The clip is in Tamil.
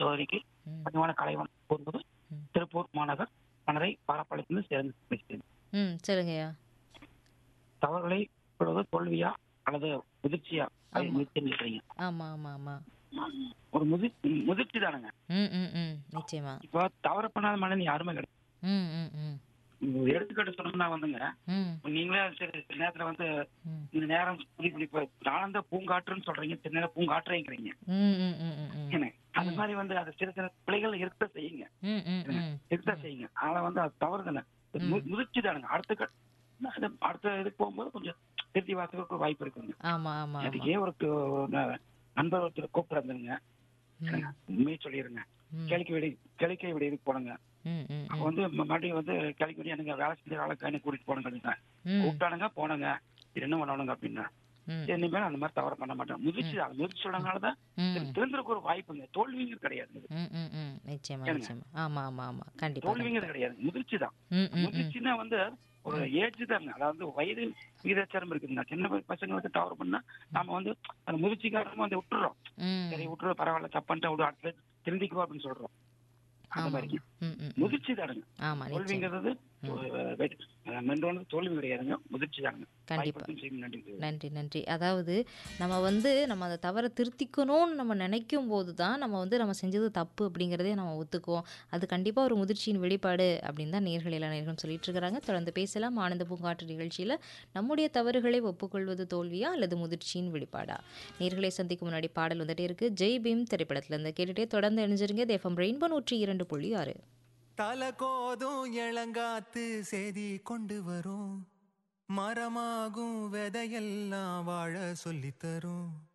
சோதனைக்கு ம். அதிகமான கலைவன் கூறுவது ம். திருப்பூர் மாநகர் மனதை பாரப்பாளையத்திலிருந்து சேர்ந்து பேசுகிறேன் ம் சொல்லுங்கய்யா தவறுகளை விடுவது தோல்வியா அல்லது முதிர்ச்சியா அதை ஆமா. முயற்சி இருக்கிறீங்க ஆமா ஆமா ஆமா ஒரு முதி முதிர்ச்சி தானுங்க ம் ம் ம் நிச்சயமா இப்போ தவறு பண்ணாத மனிதன் யாருமே கிடையாது ம் ம் ம் ஒரு எடுத்துக்காட்டு சொல்லணும்னா வந்துங்க ம் நீங்களே சரி சில நேரத்துல வந்து ம் இந்த நேரம் இப்படி இப்படி இப்ப நாளந்த பூங்காற்றுன்னு சொல்றீங்க சில நேரம் பூங்காற்றுறீங்கிறீங்க ம் ம் ம் ம் ம் என்ன அது மாதிரி வந்து அது சில சில பிள்ளைகள் இருக்க செய்யுங்க ம் ம் ம் இருக்க செய்யுங்க ஆனா வந்து அது தவறு தானே மு- முதிர்ச்சி தானுங்க அடுத்த கட்- அது அடுத்த இதுக்கு போகும்போது கொஞ்சம் திருத்தி வாசலுக்கு வாய்ப்பு இருக்குங்க ஆமா ஆமா ஆமா அதுக்கே ஒரு கு- ஒரு ந- நண்பர் ஒருத்தர் கூப்பிட்டுருந்துங்க ம் உண்மையை சொல்லிடுங்க ம் கிழக்கு வீடு கிழக்கை வீடு இதுக்கு போனங்க ம் ம் அப்ப வந்து ம- மறுபடியும் வந்து கிழக்கு வீடு எனக்கு வேலை செஞ்ச வேலை கைன்னு கூட்டிட்டு போனங்க அப்படின்னா ம் கூப்பிட்டானுங்க போனங்க இது என்ன பண்ணணுங்க அப்படின்னா ம் சரி, இனிமேல் அந்த மாதிரி தவறு பண்ண மாட்டேன் முதிர்ச்சி தான் முதிர்ச்சி சொல்றதுனாலதான் ம் தெரிஞ்சிருக்க ஒரு வாய்ப்புங்க தோல்விங்க கிடையாது ம் ம் ம் நிச்சயமா ஏனுங்க? நிச்சயமா ஆமா ஆமா ஆமா கண்டிப்பா தோல்விங்க கிடையாது முதிர்ச்சி தான் ம் ம் ம் முதிர்ச்சின்னா வந்து ஒரு ஏஜ் தாங்க அதாவது வயது விகிதாச்சாரம் இருக்குதுங்க சின்ன ப- பசங்களுக்கு தவறு பண்ணா நாம வந்து அந்த முதிர்ச்சி காரணமா வந்து விட்டுறோம் ம் சரி விட்டுற பரவாயில்ல தப்புன்ட்டு விடு அடுத்த திருந்திக்குவா அப்படின்னு சொல்றோம் அந்த ஆமா மாதிரி ம் ம் ம். முதிர்ச்சி தானுங்க ஆமா நிச்சயம் தோல்விங்கிறது மென்றோனது தோல்வி கிடையாதுங்க முதிர்ச்சி தானுங்க கண்டிப்பா வாய்ப்புக்கும் செய்யும் நன்றி நன்றி நன்றி அதாவது நம்ம வந்து நம்ம அதை தவறை திருத்திக்கணும்னு நம்ம நினைக்கும் போது தான் நம்ம வந்து நம்ம செஞ்சது தப்பு அப்படிங்கிறதே நம்ம ஒத்துக்குவோம் அது கண்டிப்பாக ஒரு முதிர்ச்சியின் வெளிப்பாடு அப்படின்னு தான் நேர்கள் எல்லா நேர்களும் சொல்லிட்டு இருக்கிறாங்க தொடர்ந்து பேசலாம் ஆனந்த பூங்காற்று நிகழ்ச்சியில் நம்முடைய தவறுகளை ஒப்புக்கொள்வது தோல்வியா அல்லது முதிர்ச்சியின் வெளிப்பாடா நேர்களை சந்திக்கும் முன்னாடி பாடல் வந்துட்டே இருக்கு ஜெய் பீம் திரைப்படத்துல இருந்து கேட்டுட்டே தொடர்ந்து இணைஞ்சிருங்க தேஃபம் ரெயின்போ நூற்றி இரண்டு புள்ளி ஆறு தல கோதும் இளங்காத்து செய்தி கொண்டு வரும் மரமாகும் விதையெல்லாம் வாழ சொல்லித் தரும்